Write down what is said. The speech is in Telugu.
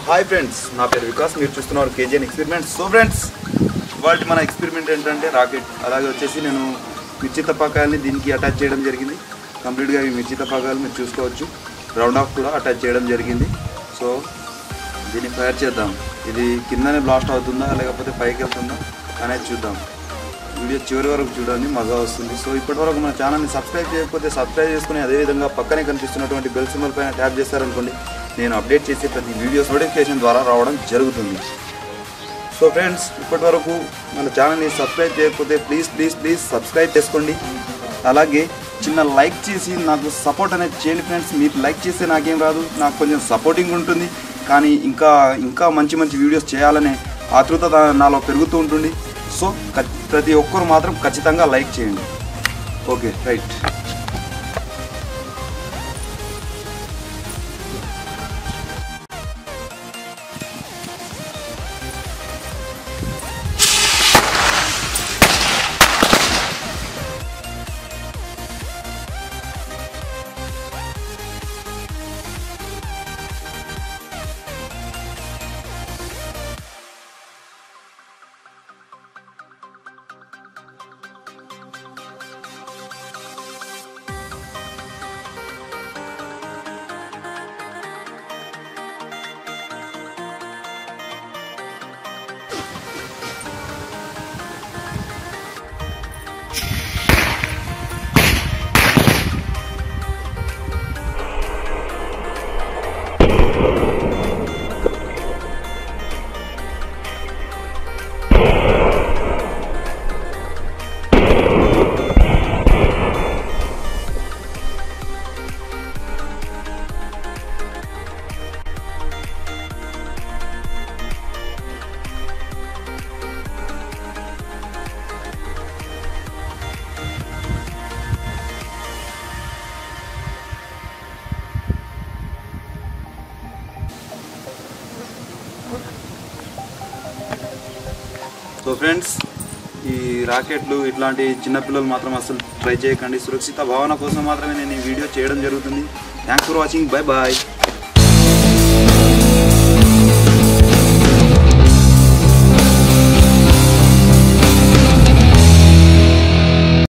హాయ్ ఫ్రెండ్స్ నా పేరు వికాస్ మీరు చూస్తున్నారు కేజీఎన్ ఎక్స్పెరిమెంట్ సో ఫ్రెండ్స్ ఇవాళ మన ఎక్స్పెరిమెంట్ ఏంటంటే రాకెట్ అలాగే వచ్చేసి నేను మిర్చి తప్పాకాయల్ని దీనికి అటాచ్ చేయడం జరిగింది కంప్లీట్గా ఈ మిర్చి తప్పాకాయలు మీరు చూసుకోవచ్చు రౌండ్ ఆఫ్ కూడా అటాచ్ చేయడం జరిగింది సో దీన్ని ఫైర్ చేద్దాం ఇది కిందనే బ్లాస్ట్ అవుతుందా లేకపోతే పైకి వెళ్తుందా అనేది చూద్దాం వీడియో చివరి వరకు చూడండి మజా వస్తుంది సో ఇప్పటి వరకు మన ఛానల్ని సబ్స్క్రైబ్ చేయకపోతే సబ్స్క్రైబ్ చేసుకుని అదేవిధంగా పక్కనే కనిపిస్తున్నటువంటి బెల్ సింబల్ పైన ట్యాప్ చేస్తారనుకోండి నేను అప్డేట్ చేసే ప్రతి వీడియోస్ నోటిఫికేషన్ ద్వారా రావడం జరుగుతుంది సో ఫ్రెండ్స్ ఇప్పటి వరకు మన ఛానల్ని సబ్స్క్రైబ్ చేయకపోతే ప్లీజ్ ప్లీజ్ ప్లీజ్ సబ్స్క్రైబ్ చేసుకోండి అలాగే చిన్న లైక్ చేసి నాకు సపోర్ట్ అనేది చేయండి ఫ్రెండ్స్ మీరు లైక్ చేస్తే నాకేం రాదు నాకు కొంచెం సపోర్టింగ్ ఉంటుంది కానీ ఇంకా ఇంకా మంచి మంచి వీడియోస్ చేయాలనే ఆతృత నాలో పెరుగుతూ ఉంటుంది సో ఖ- ప్రతి ఒక్కరు మాత్రం ఖచ్చితంగా లైక్ చేయండి ఓకే రైట్ సో ఫ్రెండ్స్ ఈ రాకెట్లు ఇట్లాంటి చిన్నపిల్లలు మాత్రం అసలు ట్రై చేయకండి సురక్షిత భావన కోసం మాత్రమే నేను ఈ వీడియో చేయడం జరుగుతుంది thanks for watching bye bye